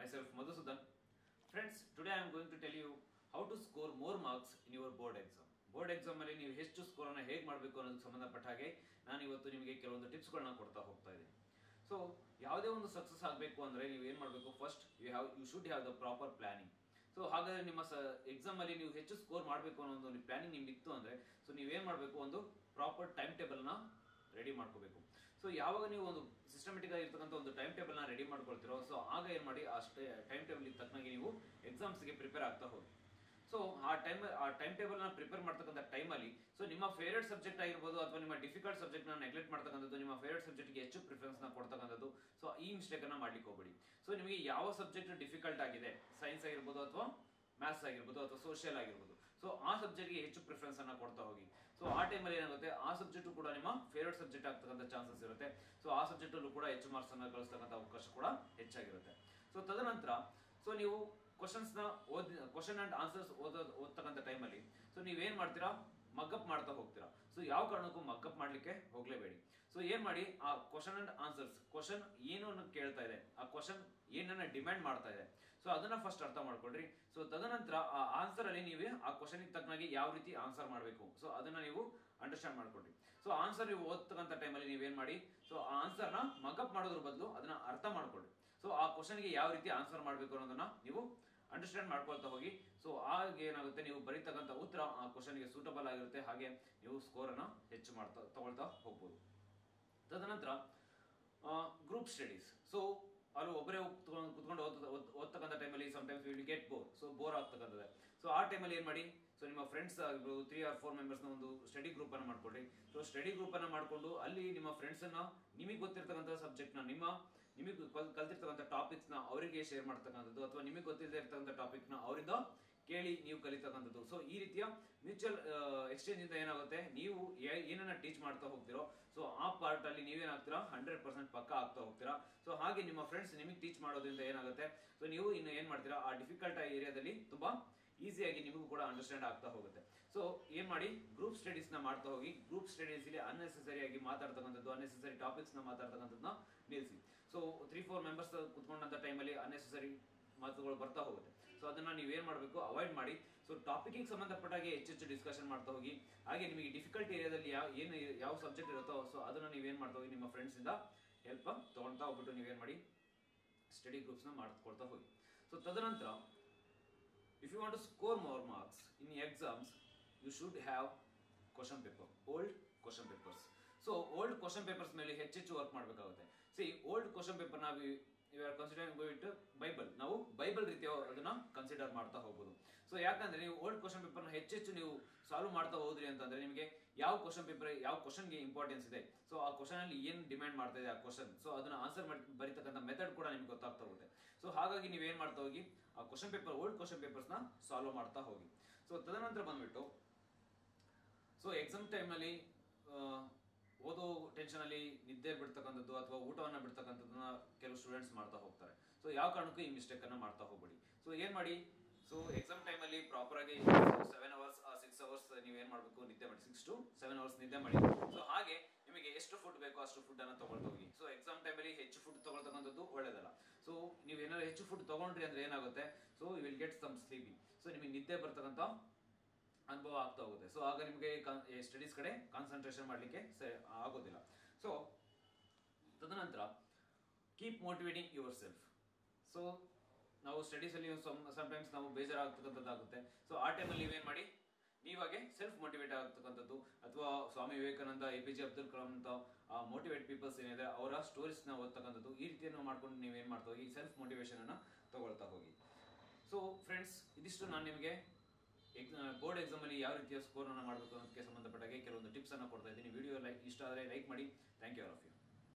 myself Madhusudan. Friends, today I am going to tell you how to score more marks in your board exam. Board exam ಅಲ್ಲಿ ನೀವು ಹೆಚ್ಚು score ಅನ್ನ ಹೇಗೆ ಮಾಡಬೇಕು ಅನ್ನೋದಕ್ಕೆ ಸಂಬಂಧಪಟ್ಟ ಹಾಗೆ ನಾನು ಇವತ್ತು ನಿಮಗೆ ಕೆಲವೊಂದು ಟಿಪ್ಸ್ಗಳನ್ನ ಕೊಡ್ತಾ ಹೋಗ್ತಾ ಇದ್ದೀನಿ ಸೊ ಯಾವುದೇ ಒಂದು ಸಕ್ಸಸ್ ಆಗಬೇಕು ಅಂದ್ರೆ ನೀವು ಏನು ಮಾಡಬೇಕು first you have you should have the proper planning so ಹಾಗಾದ್ರೆ ನಿಮ್ಮ ಸ ಎಕ್ಸಾಮ್ ಅಲ್ಲಿ ನೀವು ಹೆಚ್ಚು ಸ್ಕೋರ್ ಮಾಡಬೇಕು ಅನ್ನೋ ಒಂದು ಪ್ಲಾನಿಂಗ್ ನಿಮ್ಗೆ ಇತ್ತು ಅಂದ್ರೆ ಸೊ ನೀವೇನ್ ಮಾಡಬೇಕು ಒಂದು ಪ್ರಾಪರ್ ಟೈಮ್ ಟೇಬಲ್ ನ ರೆಡಿ ಮಾಡ್ಕೋಬೇಕು ಸೊ ಯಾವಾಗ ನೀವು ಒಂದು ಸಿಸ್ಟಮೆಟಿಕ್ ಆಗಿರ್ತಕ್ಕಂಥ ಒಂದು ಟೈಮ್ ಟೇಬಲ್ ನ ರೆಡಿ ಮಾಡ್ಕೊಳ್ತಿರೋ ಸೊ ಆಗ ಏನ್ ಮಾಡಿ ಅಷ್ಟೇ ಟೈಮ್ ಟೇಬಲ್ ತಕ್ಕನಾಗಿ ನೀವು ಎಕ್ಸಾಮ್ಸ್ಗೆ ಪ್ರಿಪೇರ್ ಆಗ್ತಾ ಹೋಗಿ ಸೊ ಆ ಟೈಮ್ ಆ ಟೈಮ್ ಟೇಬಲ್ ನ ಪ್ರಿಪೇರ್ ಮಾಡ್ತಕ್ಕಂಥ ಟೈಮಲ್ಲಿ ಸೊ ನಿಮ್ಮ ಫೇವರೇಟ್ ಸಬ್ಜೆಕ್ಟ್ ಆಗಿರ್ಬೋದು ಅಥವಾ ನಿಮ್ಮ ಡಿಫಿಕಲ್ಟ್ ಸಬ್ಜೆಕ್ಟ್ ನ ನೆಗ್ಲೆಕ್ಟ್ ಮಾಡ್ತಕ್ಕಂಥದ್ದು ನಿಮ್ಮ ಫೇವರೇಟ್ ಸಬ್ಜೆಕ್ಟ್ಗೆ ಹೆಚ್ಚು ಪ್ರಿಫರೆನ್ಸ್ ನ ಕೊಡ್ತಕ್ಕಂಥದ್ದು ಸೊ ಈ ಮಿಸ್ಟೇಕ್ ಅನ್ನ ಮಾಡ್ಲಿಕ್ಕೆ ಹೋಗ್ಬೇಡಿ ಸೊ ನಿಮಗೆ ಯಾವ ಸಬ್ಜೆಕ್ಟ್ ಡಿಫಿಕಲ್ಟ್ ಆಗಿದೆ ಸೈನ್ಸ್ ಆಗಿರ್ಬೋದು ಅಥವಾ ಮ್ಯಾಥ್ಸ್ ಆಗಿರ್ಬೋದು ಅಥವಾ ಸೋಷಿಯಲ್ ಆಗಿರ್ಬೋದು ಸೊ ಆ ಸಬ್ಜೆಕ್ಟ್ಗೆ ಹೆಚ್ಚು ಪ್ರಿಫರೆನ್ಸ್ ಅನ್ನ ಕೊಡ್ತಾ ಹೋಗಿ ಸೊ ಆ ಟೈಮಲ್ಲಿ ಏನಾಗುತ್ತೆ ಆ ಸಬ್ಜೆಕ್ಟ್ ಕೂಡ ನಿಮ್ಮ ಫೇವರೇಟ್ ಸಬ್ಜೆಕ್ಟ್ ಆಗ್ತಕ್ಕಂಥ ಚಾನ್ಸಸ್ ಇರುತ್ತೆ ಸೊ ಆ ಸಬ್ಜೆಕ್ಟ್ ಅಲ್ಲೂ ಕೂಡ ಹೆಚ್ಚು ಮಾರ್ಕ್ಸ್ ಅನ್ನ ಗಳಿಸ್ತಕ್ಕಂಥ ಅವಕಾಶ ಕೂಡ ಹೆಚ್ಚಾಗಿರುತ್ತೆ ಸೊ ತದನಂತರ ಸೊ ನೀವು ಕ್ವಶನ್ಸ್ ನ ಓದ್ ಕ್ವಶನ್ ಅಂಡ್ ಆನ್ಸರ್ಸ್ ಓದೋದ್ ಓದ್ತಕ್ಕಂಥ ಟೈಮಲ್ಲಿ ಸೊ ನೀವೇನ್ ಮಾಡ್ತೀರಾ ಮಗ್ಗಪ್ ಮಾಡ್ತಾ ಹೋಗ್ತೀರಾ ಸೊ ಯಾವ ಕಾರಣಕ್ಕೂ ಮಗ್ಗಪ್ ಮಾಡ್ಲಿಕ್ಕೆ ಹೋಗ್ಲೇಬೇಡಿ ಸೊ ಏನ್ ಮಾಡಿ ಆ ಕ್ವಶನ್ ಅಂಡ್ ಆನ್ಸರ್ಸ್ ಕ್ವಶನ್ ಏನು ಕೇಳ್ತಾ ಇದೆ ಆ ಕ್ವಶನ್ ಏನನ್ನ ಡಿಮ್ಯಾಂಡ್ ಮಾಡ್ತಾ ಇದೆ ಸೊ ಅದನ್ನ ಫಸ್ಟ್ ಅರ್ಥ ಮಾಡ್ಕೊಳ್ರಿ ಸೊ ತದನಂತರ ಆ ಆನ್ಸರ್ ಅಲ್ಲಿ ನೀವು ಆ ಕ್ವಶನ್ ತಕ್ಕನಾಗಿ ಯಾವ ರೀತಿ ಆನ್ಸರ್ ಮಾಡಬೇಕು ಸೊ ಅದನ್ನ ನೀವು ಅಂಡರ್ಸ್ಟ್ಯಾಂಡ್ ಮಾಡ್ಕೊಳ್ರಿ ಸೊ ಆನ್ಸರ್ ನೀವು ಓದ್ತಕ್ಕಂಥ ಟೈಮಲ್ಲಿ ನೀವೇನ್ ಮಾಡಿ ಸೊ ಆ ಆನ್ಸರ್ ನ ಮಗಪ್ ಮಾಡೋದ್ರ ಬದಲು ಅದನ್ನ ಅರ್ಥ ಮಾಡ್ಕೊಳ್ರಿ ಸೊ ಆ ಕ್ವಶನ್ಗೆ ಯಾವ ರೀತಿ ಆನ್ಸರ್ ಮಾಡಬೇಕು ಅನ್ನೋದನ್ನ ನೀವು ಅಂಡರ್ಸ್ಟ್ಯಾಂಡ್ ಮಾಡ್ಕೊಳ್ತಾ ಹೋಗಿ ಸೊ ಆಗ ಏನಾಗುತ್ತೆ ನೀವು ಬರೀತಕ್ಕಂಥ ಉತ್ತರ ಆ ಕ್ವಶನ್ಗೆ ಸೂಟಬಲ್ ಆಗಿರುತ್ತೆ ಹಾಗೆ ನೀವು ಸ್ಕೋರ್ ಅನ್ನ ಹೆಚ್ಚು ಮಾಡ್ತಾ ತಗೊಳ್ತಾ ಹೋಗ್ಬೋದು ತದನಂತರ ಗ್ರೂಪ್ ಸ್ಟಡೀಸ್ ಸೊ ಅಲ್ಲಿ ಒಬ್ಬರೇ ಕುತ್ಕೊಂಡು ಕುತ್ಕೊಂಡು ಓದ್- ಓದ್- ಓದ್ತಕ್ಕಂಥ ಟೈಮಲ್ಲಿ sometimes will get bore so bore ಆಗ್ತಕ್ಕಂಥದ್ದು ಸೊ ಆ ಟೈಮಲ್ಲಿ ಏನು ಮಾಡಿ ಸೊ ನಿಮ್ಮ ಫ್ರೆಂಡ್ಸ್ ಆಗಿರ್ಬೋದು ತ್ರೀ ಆರ್ ಫೋರ್ ಮೆಂಬರ್ಸ್ನ ಒಂದು ಸ್ಟಡಿ ಗ್ರೂಪ್ ಅನ್ನ ಮಾಡ್ಕೊಳ್ರಿ ಸೊ ಸ್ಟಡಿ ಗ್ರೂಪ್ ಅನ್ನ ಮಾಡ್ಕೊಂಡು ಅಲ್ಲಿ ನಿಮ್ಮ ಫ್ರೆಂಡ್ಸ್ ಅನ್ನ ನಿಮಗೆ ಗೊತ್ತಿರ್ತಕ್ಕಂಥ ಸಬ್ಜೆಕ್ಟ್ ನ ನಿಮ್ಮ ನಿಮಗೆ ಕಲ್- ಕಲ್ತಿರ್ತಕ್ಕಂಥ ಟಾಪಿಕ್ಸ್ ನ ಅವರಿಗೆ ಶೇರ್ ಮಾಡ್ತಕ್ಕಂಥದ್ದು ಅಥವಾ ನಿಮಗೆ ಗೊತ್ತಿಲ್ಲದೆ ಇರ್ತಕ್ಕಂಥ ಟಾಪಿಕ್ ನ ಅವರಿಂದ ಕೇಳಿ ನೀವು ಕಲಿತಕ್ಕಂಥದ್ದು ಸೊ ಈ ರೀತಿಯ ಮ್ಯೂಚುವಲ್ ಎಕ್ಸ್ಚೇಂಜ್ ಇಂದ ಏನಾಗುತ್ತೆ ನೀವು ಏ- ಏನನ್ನ ಟೀಚ್ ಮಾಡ್ತಾ ಹೋಗ್ತಿರೋ ಸೊ ಆ ಪಾರ್ಟ್ ಅಲ್ಲಿ ನೀವೇನಾಗ್ತೀರಾ ಹಂಡ್ರೆಡ್ ಪರ್ಸೆಂಟ್ ಪಕ್ಕ ಆಗ್ತಾ ಹೋಗ್ತೀರಾ ಸೊ ಹಾಗೆ ನಿಮ್ಮ ಫ್ರೆಂಡ್ಸ್ ನಿಮಗೆ ಟೀಚ್ ಮಾಡೋದ್ರಿಂದ ಏನಾಗುತ್ತೆ ಸೊ ನೀವು ಇನ್ನು ಏನ್ ಮಾಡ್ತೀರಾ ಆ ಡಿಫಿಕಲ್ಟ್ ಏರಿಯಾದಲ್ಲಿ ತುಂಬಾ ಈಸಿಯಾಗಿ ನಿಮಗೂ ಕೂಡ ಅಂಡರ್ಸ್ಟ್ಯಾಂಡ್ ಆಗ್ತಾ ಹೋಗುತ್ತೆ ಸೊ ಏನ್ ಮಾಡಿ ಗ್ರೂಪ್ ಸ್ಟಡೀಸ್ ನ ಮಾಡ್ತಾ ಹೋಗಿ ಗ್ರೂಪ್ ಸ್ಟಡೀಸ್ ಇಲ್ಲಿ ಅನ್ನೆಸೆಸರಿ ಆಗಿ ಮಾತಾಡ್ತಕ್ಕಂಥದ್ದು ಅನ್ನೆಸೆಸರಿ ಟಾಪಿಕ್ಸ್ ನ ಮಾತಾಡ್ತಕ್ಕಂಥದ್ದನ್ನ ನಿಲ್ಲಿಸಿ ಸೊ ತ್ರೀ ಫೋರ್ ಮೆಂಬರ್ಸ್ ಕುತ್ಕೊಂಡಂತ ಟೈಮಲ್ಲಿ ಅನ್ನೆಸೆಸರಿ ಮಾತುಗಳು ಬರ್ತಾ ಹೋಗುತ್ತೆ ಸೊ ಅದನ್ನ ನೀವೇನ್ ಮಾಡಬೇಕು ಅವಾಯ್ಡ್ ಮಾಡಿ ಸೊ ಟಾಪಿಕ್ಗೆ ಸಂಬಂಧಪಟ್ಟಾಗೆ ಹೆಚ್ಚೆಚ್ಚು ಡಿಸ್ಕಷನ್ ಮಾಡ್ತಾ ಹೋಗಿ ಹಾಗೆ ನಿಮಗೆ ಡಿಫಿಕಲ್ಟ್ ಏರಿಯಾದಲ್ಲಿ ಯಾವ ಏನು ಯಾವ ಸಬ್ಜೆಕ್ಟ್ ಇರುತ್ತೋ ಸೊ ಅದನ್ನ ನೀವೇನ್ ಮಾಡ್ತಾ ಹೋಗಿ ನಿಮ್ಮ ಫ್ರೆಂಡ್ಸ್ ಇಂದ ಹೆಲ್ಪ್ ತಗೊಳ್ತಾ ಹೋಗ್ಬಿಟ್ಟು ನೀವೇನ್ ಮಾಡಿ ಸ್ಟಡಿ ಗ್ರೂಪ್ಸ್ನ ಮಾಡ್ಕೊಳ್ತಾ ಹೋಗಿ ಸೊ ತದನಂತರ if you want to score more marks in exams you should have question paper old question papers so old question papers ಮೇಲೆ ಹೆಚ್ಚೆಚ್ಚು ವರ್ಕ್ ಮಾಡಬೇಕಾಗುತ್ತೆ ಸಿ ಓಲ್ಡ್ ಕ್ವಶನ್ ಪೇಪರ್ ನಾವು you are considering it Bible ನಾವು Bible ರೀತಿಯ ಅದನ್ನ consider ಮಾಡ್ತಾ ಹೋಗ್ಬೋದು so ಯಾಕಂದ್ರೆ ನೀವು ಓಲ್ಡ್ ಕ್ವಶನ್ ಪೇಪರ್ನ ಹೆಚ್ಚೆಚ್ಚು ನೀವು ಸಾಲ್ವ್ ಮಾಡ್ತಾ ಹೋದ್ರಿ ಅಂತಂದ್ರೆ ನಿಮಗೆ ಯಾವ ಕ್ವಶನ್ ಪೇಪರ್ ಯಾವ ಕ್ವಶನ್ಗೆ ಇಂಪಾರ್ಟೆನ್ಸ್ ಇದೆ ಸೊ ಆ ಕ್ವಶನ್ ಅಲ್ಲಿ ಏನು ಡಿಮ್ಯಾಂಡ್ ಮಾಡ್ತಾ ಇದೆ ಆ ಕ್ವಶನ್ ಸೊ ಅದನ್ನ ಆನ್ಸರ್ ಮಾಡಿ ಬರೀತಕ್ಕಂಥ ಮೆಥಡ್ ಕೂಡ ನಿಮ್ಗೆ ಗೊತ್ತಾಗ್ತಾ ಹೋಗುತ್ತೆ ಸೊ ಹಾಗಾಗಿ ನೀವೇನ್ ಮಾಡ್ತಾ ಹೋಗಿ ಆ ಕ್ವಶನ್ ಪೇಪರ್ ಓಲ್ಡ್ ಕ್ವಶನ್ ಪೇಪರ್ಸ್ನ ಸಾಲ್ವ್ ಮಾಡ್ತಾ ಹೋಗಿ ಸೊ ತದನಂತರ ಬಂದ್ಬಿಟ್ಟು ಸೊ ಎಕ್ಸಾಮ್ ಟೈಮಲ್ಲಿ ಓದೋ ಟೆನ್ಷನ್ ಅಲ್ಲಿ ನಿದ್ದೆ ಬಿಡ್ತಕ್ಕಂಥದ್ದು ಅಥವಾ ಊಟವನ್ನ ಬಿಡ್ತಕ್ಕಂಥದ್ದನ್ನ ಕೆಲವು ಸ್ಟೂಡೆಂಟ್ಸ್ ಮಾಡ್ತಾ ಹೋಗ್ತಾರೆ ಸೊ ಯಾವ ಕಾರಣಕ್ಕೂ ಈ ಮಿಸ್ಟೇಕ್ ಅನ್ನ ಮಾಡ್ತಾ ಹೋಗ್ಬೇಡಿ ಸೊ ಏನ್ ಮಾಡಿ ಸೊ ಎಕ್ಸಾಮ್ ಟೈಮಲ್ಲಿ ಪ್ರಾಪರ್ ಆಗಿ ಸೆವೆನ್ ಅವರ್ಸ್ ಸಿಕ್ಸ್ ಅವರ್ಸ್ ನೀವು ಏನ್ ಮಾಡಬೇಕು ನಿದ್ದೆ ಮಾಡಿ ಸಿಕ್ಸ್ ಟು ಸೆವೆನ್ ಅವರ್ಸ್ ನಿದ್ದೆ ಮಾಡಿ ಸೊ ಹಾಗೆ ನಿಮಗೆ ಎಷ್ಟು ಫುಡ್ ಬೇಕೋ ಅಷ್ಟು ಫುಡ್ ಅನ್ನ ತಗೊಳ್ತಾ ಹೋಗಿ ಸೊ ಎಕ್ಸಾಮ್ ಟೈಮಲ್ಲಿ ಹೆಚ್ಚು ಫುಡ್ ತಗೊಳ್ತಕ್ಕಂಥದ್ದು ಒಳ್ಳೇದಲ್ಲ ಸೊ ನೀವು ಏನಾದ್ರು ಹೆಚ್ಚು ಫುಡ್ ತಗೊಂಡ್ರಿ ಅಂದ್ರೆ ಏನಾಗುತ್ತೆ so you will get some sleepy so ನಿಮಗೆ ನಿದ್ದೆ ಬರ್ತಕ್ಕಂಥ ಅನುಭವ ಆಗ್ತಾ ಹೋಗುತ್ತೆ ಸೊ ಆಗ ನಿಮಗೆ ಸ್ಟಡೀಸ್ ಕಡೆ ಕಾನ್ಸಂಟ್ರೇಷನ್ ಮಾಡಲಿಕ್ಕೆ ಆಗೋದಿಲ್ಲ ಸೊ ತದನಂತರ keep motivating yourself so ನಾವು ಸ್ಟಡೀಸಲ್ಲಿ ಸಮ್ಟೈಮ್ಸ್ ನಾವು ಬೇಜಾರಾಗ್ತಕ್ಕಂಥದ್ದಾಗುತ್ತೆ ಸೊ ಆ ಟೈಮಲ್ಲಿ ನೀವೇನು ಮಾಡಿ ನೀವಾಗೆ ಸೆಲ್ಫ್ ಮೋಟಿವೇಟ್ ಆಗ್ತಕ್ಕಂಥದ್ದು ಅಥವಾ Swami Vivekananda A P J Abdul Kalam ಅಂತ ಮೋಟಿವೇಟ್ ಪೀಪಲ್ಸ್ ಏನಿದೆ ಅವರ ಸ್ಟೋರೀಸ್ನ ಓದ್ತಕ್ಕಂಥದ್ದು ಈ ರೀತಿಯನ್ನು ಮಾಡ್ಕೊಂಡು ನೀವೇನು ಮಾಡ್ತಾ ಹೋಗಿ ಸೆಲ್ಫ್ ಮೋಟಿವೇಶನ್ ಅನ್ನ ತಗೊಳ್ತಾ ಹೋಗಿ ಸೊ ಫ್ರೆಂಡ್ಸ್ ಇದಿಷ್ಟು ನಾನು ನಿಮಗೆ ಬೋರ್ಡ್ ಎಕ್ಸಾಮ್ ಅಲ್ಲಿ ಯಾವ ರೀತಿಯ ಸ್ಕೋರ್ ಅನ್ನ ಮಾಡಬೇಕು ಅನ್ನೋದಕ್ಕೆ ಸಂಬಂಧಪಟ್ಟಾಗೆ ಕೆಲವೊಂದು ಟಿಪ್ಸ್ ಅನ್ನ ಕೊಡ್ತಾ ಇದ್ದೀನಿ ವಿಡಿಯೋ ಲೈಕ್ ಇಷ್ಟ ಆದರೆ ಲೈಕ್ ಮಾಡಿ thank you all of you